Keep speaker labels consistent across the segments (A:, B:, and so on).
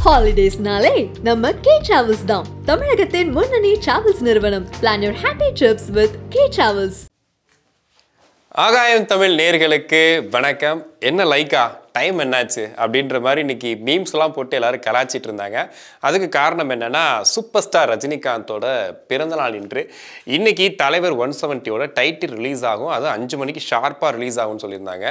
A: ஹாலிடேஸ்னாலே நம்ம K travels தான் தமிழகத்தின் முன்னணி டிராவல்ஸ் நிறுவனம் plan your happy trips with K travels
B: ஆகாயம் தமிழ் நேர்களுக்கு வணக்கம் என்ன லைக்கா டைம் என்னாச்சு அப்படின்ற மாதிரி இன்னைக்கு மீம்ஸ்லாம் போட்டு எல்லாரும் கலாச்சிட்டு இருந்தாங்க அதுக்கு காரணம் என்னன்னா சூப்பர் ஸ்டார் ரஜினிகாந்தோட பிறந்தநாள் இன்று இன்னைக்கு தலைவர் ஒன் செவன்ட்டியோட டைட்டில் ரிலீஸ் ஆகும் அது அஞ்சு மணிக்கு ஷார்ப்பாக ரிலீஸ் ஆகும்னு சொல்லியிருந்தாங்க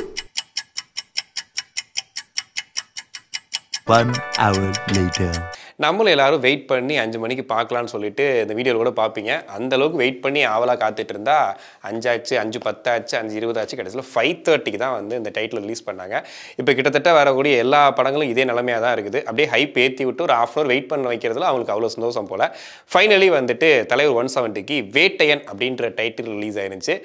C: One hour later.
B: நம்மளும் எல்லாரும் வெயிட் பண்ணி அஞ்சு மணிக்கு பார்க்கலான்னு சொல்லிட்டு இந்த வீடியோவில் கூட பார்ப்பீங்க அந்த அளவுக்கு வெயிட் பண்ணி ஆவலாக காத்துட்டு இருந்தா அஞ்சாச்சு அஞ்சு பத்தாச்சு அஞ்சு இருபதாச்சு கடைசியில் ஃபைவ் தேர்ட்டிக்கு தான் வந்து இந்த டைட்டில் ரிலீஸ் பண்ணாங்க இப்போ கிட்டத்தட்ட வரக்கூடிய எல்லா படங்களும் இதே நிலைமையாக தான் இருக்குது அப்படியே ஹைப் ஏற்றி விட்டு ஒரு ஆஃப் அன் வெயிட் பண்ண வைக்கிறதுல அவங்களுக்கு அவ்வளோ சந்தோஷம் போல் ஃபைனலி வந்துட்டு தலைவர் ஒன் செவன்ட்டிக்கு வேட்டையன் அப்படின்ற டைட்டில் ரிலீஸ் ஆயிருந்துச்சு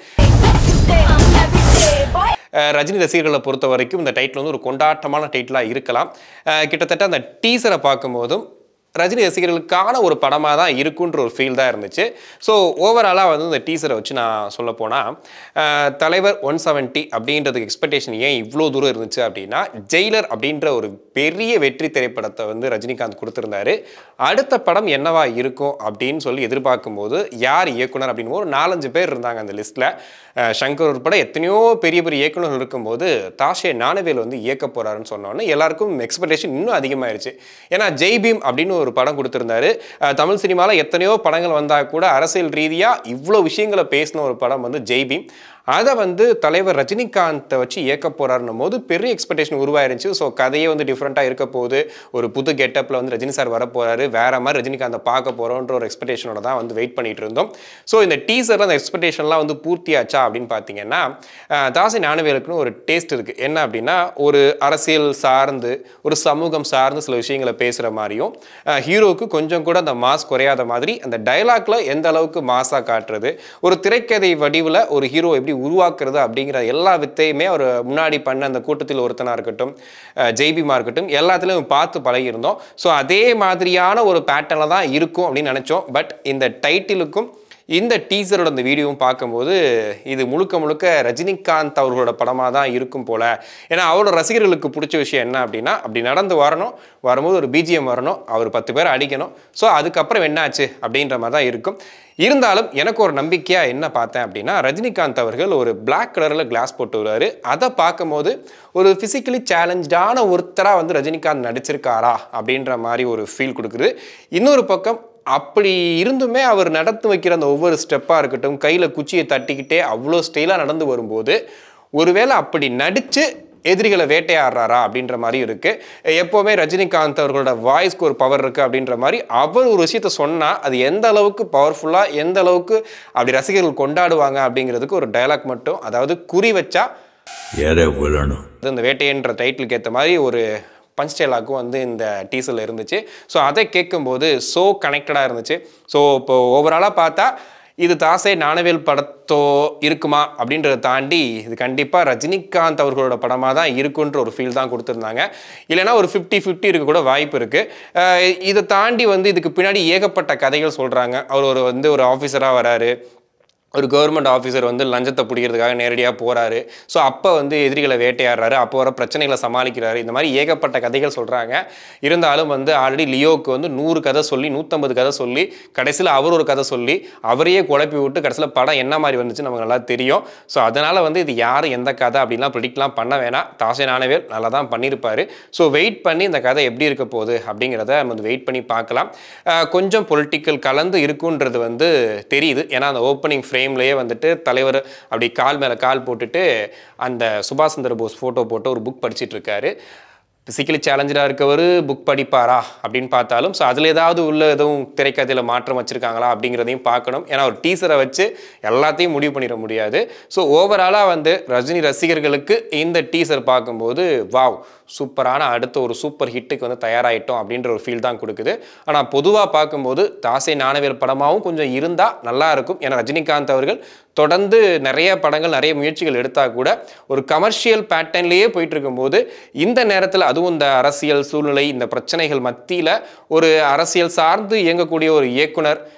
B: அஹ் ரஜினி ரசிகர்களை பொறுத்த வரைக்கும் இந்த டைட்டில் வந்து ஒரு கொண்டாட்டமான டைட்டிலாக இருக்கலாம் அஹ் கிட்டத்தட்ட அந்த டீசரை பார்க்கும்போதும் ரஜினி ரசிகர்களுக்கான ஒரு படமாக தான் இருக்குன்ற ஒரு ஃபீல் தான் இருந்துச்சு ஸோ ஓவராலாக வந்து இந்த டீசரை வச்சு நான் சொல்ல போனால் தலைவர் ஒன் செவன்ட்டி அப்படின்றதுக்கு எக்ஸ்பெக்டேஷன் ஏன் இவ்வளோ தூரம் இருந்துச்சு அப்படின்னா ஜெயிலர் அப்படின்ற ஒரு பெரிய வெற்றி திரைப்படத்தை வந்து ரஜினிகாந்த் கொடுத்துருந்தாரு அடுத்த படம் என்னவா இருக்கும் அப்படின்னு சொல்லி எதிர்பார்க்கும்போது யார் இயக்குனர் அப்படின்னு ஒரு நாலஞ்சு பேர் இருந்தாங்க அந்த லிஸ்ட்டில் சங்கர் உட்பட எத்தனையோ பெரிய பெரிய இயக்குனர்கள் இருக்கும்போது தாஷே ஞானவேல் வந்து இயக்க போறாருன்னு சொன்னோன்னே எல்லாருக்கும் எக்ஸ்பெக்டேஷன் இன்னும் அதிகமாயிருச்சு ஏன்னா ஜெய் பீம் அப்படின்னு ஒரு படம் கொடுத்துருந்தாரு அஹ் தமிழ் சினிமாவில் எத்தனையோ படங்கள் வந்தால் கூட அரசியல் ரீதியாக இவ்வளோ விஷயங்களை பேசின ஒரு படம் வந்து ஜெய் பீம் அதை வந்து தலைவர் ரஜினிகாந்தை வச்சு இயக்க போறாருன்னும் போது பெரிய எக்ஸ்பெக்டேஷன் உருவாயிருச்சு ஸோ கதையே வந்து டிஃப்ரெண்ட்டாக இருக்க போகுது ஒரு புது கெட்டப்பில் வந்து ரஜினி சார் வர போறாரு வேற மாதிரி ரஜினிகாந்தை பார்க்க போகிறோன்ற ஒரு எக்ஸ்பெக்டேஷனோட தான் வந்து வெயிட் பண்ணிட்டு இருந்தோம் ஸோ இந்த டீசரில் அந்த எக்ஸ்பெக்டேஷன்லாம் வந்து பூர்த்தியாச்சா அப்படின்னு பார்த்தீங்கன்னா அஹ், தாசி ஞானவேலுக்குன்னு ஒரு டேஸ்ட் இருக்குது என்ன அப்படின்னா ஒரு அரசியல் சார்ந்து ஒரு சமூகம் சார்ந்து சில விஷயங்களை பேசுகிற மாதிரியும் அஹ், ஹீரோவுக்கு கொஞ்சம் கூட அந்த மாஸ் குறையாத மாதிரி அந்த டைலாக்ல எந்த அளவுக்கு மாஸாக காட்டுறது ஒரு திரைக்கதை வடிவில் ஒரு ஹீரோ எப்படி உருவாக்குறது அப்படிங்கிற எல்லா வித்தையுமே அவர் முன்னாடி பண்ண அந்த கூட்டத்தில் ஒருத்தனாக இருக்கட்டும் அஹ், ஜெய்பீமா இருக்கட்டும் எல்லாத்துலேயும் பார்த்து பழகியிருந்தோம் ஸோ அதே மாதிரியான ஒரு பேட்டர்னில் தான் இருக்கும் அப்படின்னு நினச்சோம் பட் இந்த டைட்டிலுக்கும் இந்த டீசரோட அந்த வீடியோவும் பார்க்கும்போது இது முழுக்க முழுக்க ரஜினிகாந்த் அவர்களோட படமாக தான் இருக்கும் போல ஏன்னா அவரோட ரசிகர்களுக்கு பிடிச்ச விஷயம் என்ன அப்படின்னா அப்படி நடந்து வரணும் வரும்போது ஒரு பிஜிஎம் வரணும் அவர் பத்து பேர் அடிக்கணும் ஸோ அதுக்கப்புறம் என்னாச்சு அப்படின்ற மாதிரி தான் இருக்கும் இருந்தாலும் எனக்கு ஒரு நம்பிக்கையாக என்ன பார்த்தேன் அப்படின்னா ரஜினிகாந்த் அவர்கள் ஒரு பிளாக் கலரில் கிளாஸ் போட்டு வருவார் அதை பார்க்கும்போது ஒரு ஃபிசிக்கலி சேலஞ்சான ஒருத்தராக வந்து ரஜினிகாந்த் நடிச்சிருக்காரா அப்படின்ற மாதிரி ஒரு ஃபீல் கொடுக்குது இன்னொரு பக்கம் அப்படி இருந்துமே அவர் நடத்து வைக்கிற அந்த ஒவ்வொரு ஸ்டெப்பாக இருக்கட்டும் கையில் குச்சியை தட்டிக்கிட்டே அவ்வளோ ஸ்டைலாக நடந்து வரும்போது ஒருவேளை அப்படி நடித்து எதிரிகளை வேட்டையாடுறாரா அப்படின்ற மாதிரி இருக்கு எப்போவுமே ரஜினிகாந்த் அவர்களோட வாய்ஸ்க்கு ஒரு பவர் இருக்கு அப்படின்ற மாதிரி அவர் ஒரு விஷயத்த சொன்னால் அது எந்த அளவுக்கு பவர்ஃபுல்லாக எந்த அளவுக்கு அப்படி ரசிகர்கள் கொண்டாடுவாங்க அப்படிங்கிறதுக்கு ஒரு டயலாக் மட்டும் அதாவது குறி வச்சா
C: எரை விழணும்
B: அது இந்த வேட்டையன்ற டைட்டிலுக்கு ஏற்ற மாதிரி ஒரு பஞ்ச் டேலாக்கும் வந்து இந்த டீசரில் இருந்துச்சு ஸோ அதை கேட்கும்போது ஸோ கனெக்டடாக இருந்துச்சு ஸோ இப்போ ஓவராலாக பார்த்தா இது தாசே நாணவேல் படத்தோ இருக்குமா அப்படின்றத தாண்டி இது கண்டிப்பாக ரஜினிகாந்த் அவர்களோட படமாக தான் இருக்குன்ற ஒரு ஃபீல் தான் கொடுத்துருந்தாங்க இல்லைன்னா ஒரு ஃபிஃப்டி ஃபிஃப்டி இருக்க கூட வாய்ப்பு இருக்குது இதை தாண்டி வந்து இதுக்கு பின்னாடி ஏகப்பட்ட கதைகள் சொல்கிறாங்க அவர் ஒரு வந்து ஒரு ஆஃபீஸராக வராரு ஒரு கவர்மெண்ட் ஆஃபீஸர் வந்து லஞ்சத்தை பிடிக்கிறதுக்காக நேரடியாக போகிறாரு ஸோ அப்போ வந்து எதிரிகளை வேட்டையாடுறாரு அப்போ வர பிரச்சனைகளை சமாளிக்கிறாரு இந்த மாதிரி ஏகப்பட்ட கதைகள் சொல்கிறாங்க இருந்தாலும் வந்து ஆல்ரெடி லியோவுக்கு வந்து நூறு கதை சொல்லி நூற்றம்பது கதை சொல்லி கடைசியில் அவர் ஒரு கதை சொல்லி அவரையே குழப்பி விட்டு கடைசியில் படம் என்ன மாதிரி வந்துச்சு நமக்கு நல்லா தெரியும் ஸோ அதனால் வந்து இது யார் எந்த கதை அப்படின்லாம் ப்ரிடிக்ட்லாம் பண்ண வேணாம் தாசே நானவேல் நல்லா தான் பண்ணியிருப்பாரு ஸோ வெயிட் பண்ணி இந்த கதை எப்படி இருக்க போகுது அப்படிங்கிறத நம்ம வந்து வெயிட் பண்ணி பார்க்கலாம் அஹ் கொஞ்சம் பொலிட்டிக்கல் கலந்து இருக்குன்றது வந்து தெரியுது ஏன்னா அந்த ஓப்பனிங் ஃப்ரேம்லேயே வந்துட்டு தலைவர் அப்படி கால் மேலே கால் போட்டுட்டு அந்த சுபாஷ் சந்திர போஸ் ஃபோட்டோ போட்டு ஒரு புக் படிச்சிட்டு இருக்காரு ஃபிசிக்கலி சேலஞ்சராக இருக்கவர் புக் படிப்பாரா அப்படின்னு பார்த்தாலும் ஸோ அதில் ஏதாவது உள்ள எதுவும் திரைக்கதையில் மாற்றம் வச்சுருக்காங்களா அப்படிங்கிறதையும் பார்க்கணும் ஏன்னா ஒரு டீசரை வச்சு எல்லாத்தையும் முடிவு பண்ணிட முடியாது ஸோ ஓவராலாக வந்து ரஜினி ரசிகர்களுக்கு இந்த டீசர் பார்க்கும்போது வாவ் சூப்பரான அடுத்த ஒரு சூப்பர் ஹிட்டுக்கு வந்து தயாராகிட்டோம் அப்படின்ற ஒரு ஃபீல் தான் கொடுக்குது ஆனால் பொதுவாக பார்க்கும்போது தாசை நாணவேல் படமாகவும் கொஞ்சம் இருந்தால் நல்லா இருக்கும் ஏன்னா ரஜினிகாந்த் அவர்கள் தொடர்ந்து நிறைய படங்கள் நிறைய முயற்சிகள் எடுத்தால் கூட ஒரு கமர்ஷியல் பேட்டர்ன்லேயே போயிட்டு இருக்கும்போது இந்த நேரத்தில் அதுவும் இந்த அரசியல் சூழ்நிலை இந்த பிரச்சனைகள் மத்தியில் ஒரு அரசியல் சார்ந்து இயங்கக்கூடிய ஒரு இயக்குனர்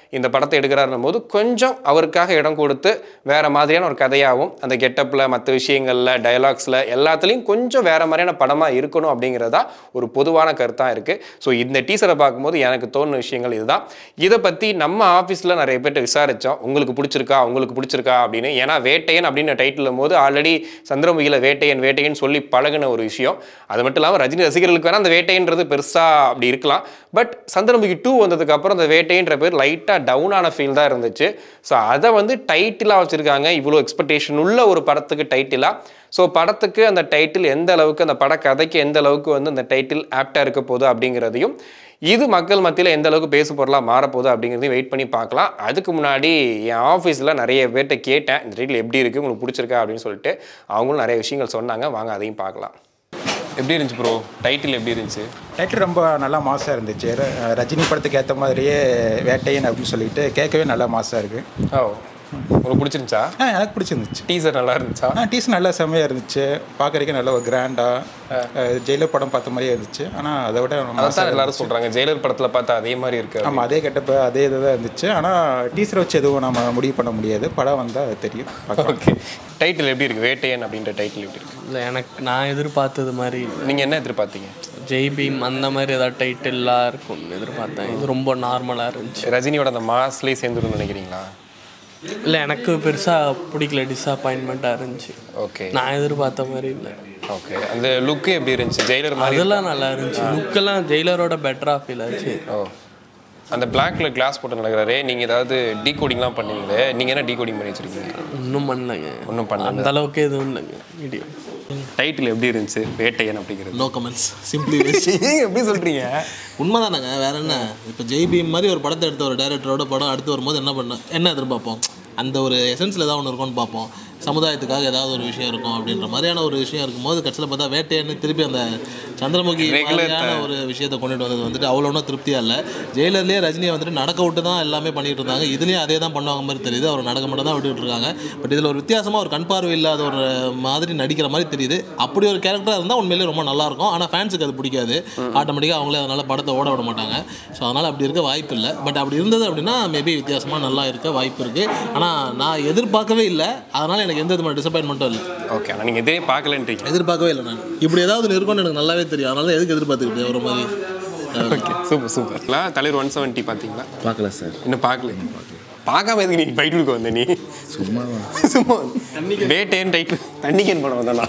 B: இந்த படத்தை எடுக்கிறாருன்னும் போது கொஞ்சம் அவருக்காக இடம் கொடுத்து வேற மாதிரியான ஒரு கதையாகவும் அந்த கெட்டப்பில் மற்ற விஷயங்களில் டயலாக்ஸில் எல்லாத்துலேயும் கொஞ்சம் வேற மாதிரியான படமாக இருக்கணும் அப்படிங்கிறதா ஒரு பொதுவான கருத்தாக இருக்குது ஸோ இந்த டீசரை பார்க்கும்போது எனக்கு தோணுன விஷயங்கள் இதுதான் இதை பற்றி நம்ம ஆஃபீஸில் நிறைய பேர்ட்ட விசாரித்தோம் உங்களுக்கு பிடிச்சிருக்கா உங்களுக்கு பிடிச்சிருக்கா அப்படின்னு ஏன்னா வேட்டையன் அப்படின்னு டைட்டில் போது ஆல்ரெடி சந்திரமுகியில் வேட்டையன் வேட்டையன் சொல்லி பழகின ஒரு விஷயம் அது மட்டும் இல்லாமல் ரஜினி ரசிகர்களுக்கு வேணால் அந்த வேட்டைன்றது பெருசாக அப்படி இருக்கலாம் பட் சந்திரமுகி டூ வந்ததுக்கு அப்புறம் அந்த வேட்டைன்ற பேர் லைட்டாக டவுன் ஆன ஃபீல் தான் இருந்துச்சு ஸோ அதை வந்து டைட்டிலாக வச்சுருக்காங்க இவ்வளோ எக்ஸ்பெக்டேஷன் உள்ள ஒரு படத்துக்கு டைட்டிலாக ஸோ படத்துக்கு அந்த டைட்டில் எந்த அளவுக்கு அந்த பட கதைக்கு எந்த அளவுக்கு வந்து அந்த டைட்டில் ஆப்டாக இருக்க போகுது அப்படிங்கிறதையும் இது மக்கள் மத்தியில் எந்த அளவுக்கு பேசு பொருளாக மாறப்போகுது அப்படிங்கிறதையும் வெயிட் பண்ணி பார்க்கலாம் அதுக்கு முன்னாடி என் ஆஃபீஸில் நிறைய பேர்கிட்ட கேட்டேன் இந்த டைட்டில் எப்படி இருக்குது உங்களுக்கு பிடிச்சிருக்கா அப்படின்னு சொல்லிட்டு அவங்களும் நிறைய விஷயங்கள் சொன்னாங்க வாங்க அதையும் பார்க்கலாம் எப்படி இருந்துச்சு ப்ரோ டைட்டில் எப்படி இருந்துச்சு
D: டைட்டில் ரொம்ப நல்லா மாசாக இருந்துச்சு ர- ரஜினி படத்துக்கு ஏற்ற மாதிரியே வேட்டையன் அப்படின்னு சொல்லிட்டு கேட்கவே நல்லா மாசாக இருக்குது
B: ஓ உங்களுக்கு பிடிச்சிருந்துச்சா
D: ஆ எனக்கு பிடிச்சிருந்துச்சு
B: டீசர் நல்லா இருந்துச்சா
D: ஆ டீஸ் நல்லா செம்மையாக இருந்துச்சு பார்க்கறதுக்கு நல்ல ஒரு கிராண்டாக ஜெயிலர் படம் பார்த்த மாதிரியே இருந்துச்சு ஆனால் அதை விட
B: அதான் எல்லாரும் சொல்கிறாங்க ஜெயிலர் படத்தில் பார்த்தா அதே மாதிரி இருக்கு
D: ஆமாம் அதே கெட்டப்ப அதே இதுதான் இருந்துச்சு ஆனால் டீசர் வச்சு எதுவும் நம்ம முடிவு பண்ண முடியாது படம் வந்தால் தெரியும் பார்க்கலாம்
B: ஓகே டைட்டில் எப்படி இருக்கு வேட்டையன் அப்படின்ற டைட்டில் எப்படி இருக்கு
E: இல்லை எனக்கு நான் எதிர்பார்த்தது மாதிரி
B: நீங்கள் என்ன எதிர்பார்த்தீங்க
E: ஜெய் பீம் அந்த மாதிரி ஏதாவது டைட்டில்லாம் இருக்கும்னு எதிர்பார்த்தேன் இது ரொம்ப நார்மலாக இருந்துச்சு
B: ரஜினியோட அந்த மாஸ்லேயே சேர்ந்துருன்னு நினைக்கிறீங்களா
E: இல்லை எனக்கு பெருசாக பிடிக்கல டிஸப்பாயின்மெண்ட்டாக இருந்துச்சு
B: ஓகே
E: நான் எதிர்பார்த்த மாதிரி இல்லை
B: ஓகே அந்த லுக்கு எப்படி இருந்துச்சு ஜெயிலர் மாதிரி
E: அதெல்லாம் நல்லா இருந்துச்சு லுக்கெல்லாம் ஜெயிலரோட பெட்டராக ஃபீல் ஆச்சு
B: ஓ அந்த பிளாக்ல கிளாஸ் போட்டு நடக்கிறாரே நீங்கள் ஏதாவது டீகோடிங்லாம் பண்ணீங்களே நீங்கள் என்ன டீகோடிங் பண்ணி வச்சிருக்கீங்க
E: ஒன்றும் பண்ணலங்க
B: ஒன்றும் பண்ணல
E: அந்த அளவுக்கு எதுவும் இல்லைங்க வீடியோ
B: டைட்டில் எப்படி இருந்துச்சு வேட்டையன் அப்படிங்கிறது
F: நோ கமெண்ட்ஸ் சிம்பிளி
B: எப்படி சொல்கிறீங்க
F: உண்மைதானங்க வேற என்ன இப்போ ஜெய் பீம் மாதிரி ஒரு படத்தை எடுத்த ஒரு டைரக்டரோட படம் அடுத்து வரும்போது என்ன பண்ண என்ன எதிர்பார்ப்போம் அந்த ஒரு எசன்ஸில் ஏதாவது ஒன்று இருக்கும்னு பார்ப்போம் சமுதாயத்துக்காக ஏதாவது ஒரு விஷயம் இருக்கும் அப்படின்ற மாதிரியான ஒரு விஷயம் இருக்கும்போது கட்சியில் பார்த்தா வேட்டையன்னு திருப்பி அந்த சந்திரமுகி மாதிரியான ஒரு விஷயத்தை கொண்டுட்டு வந்தது வந்துட்டு அவ்வளோ ஒன்றும் திருப்தியாக இல்லை ஜெயிலர்லேயே ரஜினியை வந்துட்டு நடக்க விட்டு தான் எல்லாமே பண்ணிட்டு இருந்தாங்க இதுலேயும் அதே தான் பண்ணுவாங்க மாதிரி தெரியுது அவர் நடக்க மட்டும் தான் விட்டுட்டு இருக்காங்க பட் இதில் ஒரு வித்தியாசமாக ஒரு கண் பார்வை இல்லாத ஒரு மாதிரி நடிக்கிற மாதிரி தெரியுது அப்படி ஒரு கேரக்டராக இருந்தால் உண்மையிலேயே ரொம்ப நல்லா இருக்கும் ஆனால் ஃபேன்ஸுக்கு அது பிடிக்காது ஆட்டோமேட்டிக்காக அவங்களே அதனால் படத்தை ஓட விட மாட்டாங்க ஸோ அதனால் அப்படி இருக்க வாய்ப்பு இல்லை பட் அப்படி இருந்தது அப்படின்னா மேபி வித்தியாசமாக நல்லா இருக்க வாய்ப்பு இருக்குது ஆனால் நான் எதிர்பார்க்கவே இல்லை அதனால் எனக்கு எந்த விதமான டிசப்பாயின்மெண்ட்டும் இல்லை
B: ஓகே ஆனால் நீங்கள் இதே பார்க்கலன்றீங்க
F: எதிர்பார்க்கவே இல்லை நான் இப்படி ஏதாவது ஒன்று இருக்கும்னு எனக்கு நல்லாவே தெரியும் அதனால தான் எதுக்கு எதிர்பார்த்துக்கிட்டேன் ஒரு மாதிரி
B: okay super super Thalaivar one seventy பார்த்தீங்களா
C: பார்க்கல சார்
B: இன்னும் பார்க்கல பார்க்காம எதுக்கு நீ பைட் கொடுக்க வந்த நீ
C: சும்மா
B: சும்மா வேட்டையன் டைட்டில் தண்ணிக்கன் படம் வந்தானா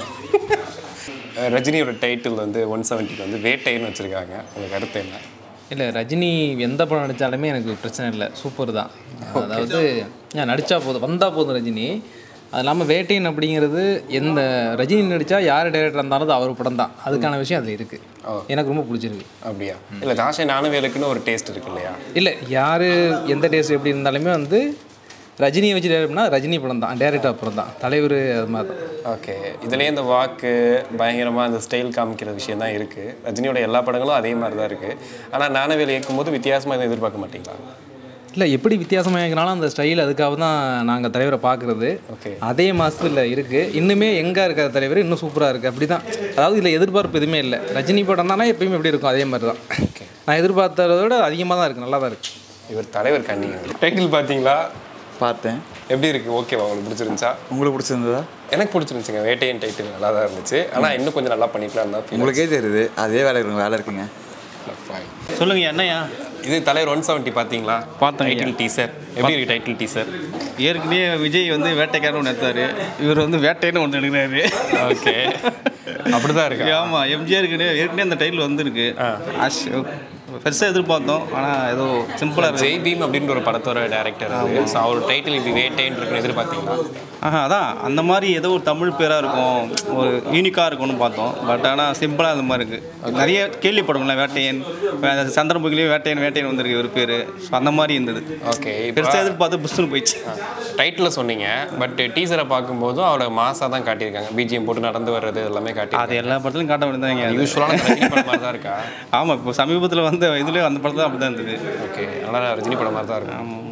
B: ரஜினியோட டைட்டில் வந்து ஒன் செவன்ட்டிக்கு வந்து வேட்டைன்னு வச்சுருக்காங்க உங்கள் கருத்து என்ன
G: இல்லை ரஜினி எந்த படம் நடித்தாலுமே எனக்கு பிரச்சனை இல்லை சூப்பர் தான் அதாவது நான் நடித்தா போதும் வந்தால் போதும் ரஜினி அது இல்லாமல் வேட்டையன் அப்படிங்கிறது எந்த ரஜினி நடித்தா யார் டைரக்டர் இருந்தாலும் அது அவர் படம் தான் அதுக்கான விஷயம் அதில் இருக்குது எனக்கு ரொம்ப பிடிச்சிருக்கு
B: அப்படியா இல்லை தாஷே நானுவேலுக்குன்னு ஒரு டேஸ்ட் இருக்கு இல்லையா
G: இல்லை யார் எந்த டேஸ்ட் எப்படி இருந்தாலுமே வந்து ரஜினியை வச்சு டேரக்ட்னா ரஜினி படம் தான் டேரக்டர் படம் தான் தலைவர் அது மாதிரி தான்
B: ஓகே இதுலேயே இந்த வாக்கு பயங்கரமாக அந்த ஸ்டைல் காமிக்கிற விஷயம் தான் இருக்குது ரஜினியோட எல்லா படங்களும் அதே மாதிரி தான் இருக்குது ஆனால் நானவேல் இயக்கும்போது வித்தியாசமாக எதுவும் எதிர்பார்க்க மாட்டீங்களா
G: இல்லை எப்படி வித்தியாசமாக இருக்கிறனாலும் அந்த ஸ்டைல் அதுக்காக தான் நாங்கள் தலைவரை பார்க்குறது
B: ஓகே
G: அதே மாதத்தில் இருக்குது இன்னுமே எங்கே இருக்கிற தலைவர் இன்னும் சூப்பராக இருக்குது அப்படி தான் அதாவது இதில் எதிர்பார்ப்பு எதுவுமே இல்லை ரஜினி படம் தானே எப்பயுமே எப்படி இருக்கும் அதே மாதிரி தான் நான் எதிர்பார்த்ததை விட அதிகமாக தான் இருக்குது நல்லா தான் இருக்குது
B: இவர் தலைவர் கண்ணிங்க டைட்டில் பார்த்தீங்களா
H: பார்த்தேன்
B: எப்படி இருக்கு ஓகேவா உங்களுக்கு பிடிச்சிருந்துச்சா
H: உங்களுக்கு பிடிச்சிருந்ததா
B: எனக்கு பிடிச்சிருந்துச்சுங்க வேட்டையன் டைட்டில் நல்லா தான் இருந்துச்சு ஆனால் இன்னும் கொஞ்சம் நல்லா பண்ணிக்கலாம் தான் feel
H: உங்களுக்கே தெரியுது அதே வேலை இருக்குங்க வேலை இருக்குங்க
B: ஆச்சு. Fine.
I: சொல்லுங்க என்னையா
B: இது தலைவர் ஒன் செவன்ட்டி பார்த்தீங்களா
I: பார்த்தேன்
B: டைட்டில் டீசர் எப்படி இருக்கு டைட்டில் டீசர்
I: ஏற்கனவே விஜய் வந்து வேட்டைக்காரன் ஒன்று எடுத்தாரு இவர் வந்து வேட்டைன்னு ஒன்று எடுக்கிறாரு
B: ஓகே அப்படிதான் இருக்கு
I: ஆமா எம்ஜிஆருக்கு ஏற்கனவே அந்த டைட்டில் வந்துருக்கு அஷ் பெருசாக எதிர்பார்த்தோம் ஆனால் ஏதோ சிம்பிளாக இருக்கு
B: ஜெய் பீம் அப்படின்ற ஒரு படத்தோட டேரக்டர் ஸோ அவர் டைட்டில் இப்படி வேட்டைன்னு இருக்குன்னு எதிர்பார்த்தீங்களா
I: ஆஹா அதான் அந்த மாதிரி ஏதோ ஒரு தமிழ் பேராக இருக்கும் ஒரு யூனிக்காக இருக்கும்னு பார்த்தோம் பட் ஆனால் சிம்பிளாக அந்த மாதிரி இருக்குது நிறைய கேள்விப்படுங்களேன் வேட்டையன் வே- சந்திரமுகிலையும் வேட்டையன் வேட்டையன் வந்திருக்கு ஒரு பேர் ஸோ அந்த மாதிரி இருந்தது
B: ஓகே
I: பெருசாக எதிர்பார்த்து புஷ்னு போயிடுச்சு
B: டைட்டில் சொன்னீங்க பட் டீசரை பார்க்கும்போதும் அவரோட மாசாக தான் காட்டியிருக்காங்க பிஜிஎம் போட்டு நடந்து வர்றது எல்லாமே
I: அது
B: காட்டி
I: எல்லா படத்துலையும் காட்ட வேண்டியதாங்க
B: யூஸ்வலான ரஜினி படம் மாதிரி தான் இருக்கா
I: ஆமாம் இப்போ சமீபத்தில் வந்த இதுலேயும் அந்த படத்தில் அப்படி தான் இருந்தது
B: ஓகே அதனால் ரஜினி படம் மாதிரி தான் இருக்கும்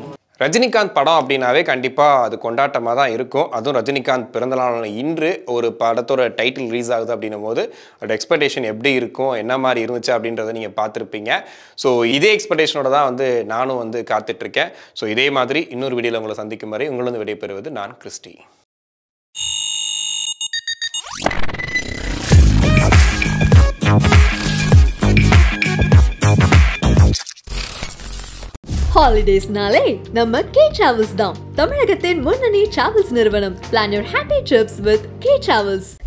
B: ரஜினிகாந்த் படம் அப்படின்னாவே கண்டிப்பாக அது கொண்டாட்டமாக தான் இருக்கும் அதுவும் ரஜினிகாந்த் பிறந்தநாளான இன்று ஒரு படத்தோட டைட்டில் ரிலீஸ் ஆகுது அப்படின்னும் போது அதோட எக்ஸ்பெக்டேஷன் எப்படி இருக்கும் என்ன மாதிரி இருந்துச்சு அப்படின்றத நீங்கள் பார்த்துருப்பீங்க ஸோ இதே எக்ஸ்பெக்டேஷனோட தான் வந்து நானும் வந்து காத்துட்ருக்கேன் ஸோ இதே மாதிரி இன்னொரு வீடியோவில் உங்களை சந்திக்கும் வரை உங்களிருந்து விடைபெறுவது நான் கிறிஸ்டி
A: ஹாலிடேஸ்னாலே நம்ம கே டிராவல்ஸ் தான் தமிழகத்தின் முன்னணி டிராவல்ஸ் நிறுவனம் plan your happy trips with K travels